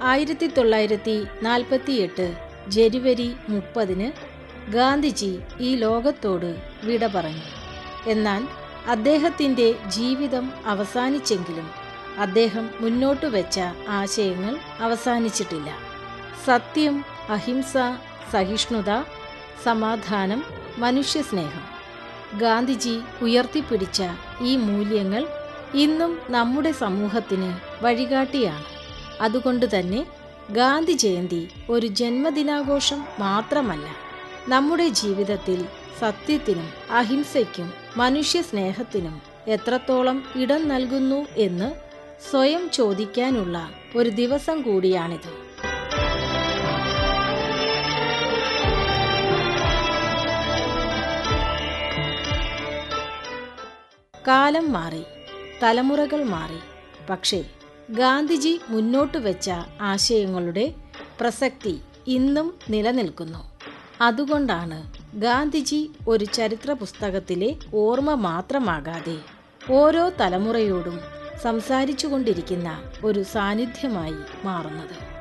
ആയിരത്തി തൊള്ളായിരത്തി നാൽപ്പത്തിയെട്ട് ജനുവരി മുപ്പതിന് ഗാന്ധിജി ഈ ലോകത്തോട് വിട പറഞ്ഞു എന്നാൽ അദ്ദേഹത്തിൻ്റെ ജീവിതം അവസാനിച്ചെങ്കിലും അദ്ദേഹം മുന്നോട്ട് വെച്ച ആശയങ്ങൾ അവസാനിച്ചിട്ടില്ല സത്യം അഹിംസ സഹിഷ്ണുത സമാധാനം മനുഷ്യസ്നേഹം ഗാന്ധിജി ഉയർത്തിപ്പിടിച്ച ഈ മൂല്യങ്ങൾ ഇന്നും നമ്മുടെ സമൂഹത്തിന് വഴികാട്ടിയാണ് അതുകൊണ്ട് തന്നെ ഗാന്ധി ജയന്തി ഒരു ജന്മദിനാഘോഷം മാത്രമല്ല നമ്മുടെ ജീവിതത്തിൽ സത്യത്തിനും അഹിംസയ്ക്കും മനുഷ്യസ്നേഹത്തിനും എത്രത്തോളം ഇടം നൽകുന്നു എന്ന് സ്വയം ചോദിക്കാനുള്ള ഒരു ദിവസം കൂടിയാണിത് കാലം മാറി തലമുറകൾ മാറി പക്ഷേ ഗാന്ധിജി മുന്നോട്ട് വെച്ച ആശയങ്ങളുടെ പ്രസക്തി ഇന്നും നിലനിൽക്കുന്നു അതുകൊണ്ടാണ് ഗാന്ധിജി ഒരു ചരിത്ര പുസ്തകത്തിലെ ഓർമ്മ മാത്രമാകാതെ ഓരോ തലമുറയോടും സംസാരിച്ചു കൊണ്ടിരിക്കുന്ന ഒരു സാന്നിധ്യമായി മാറുന്നത്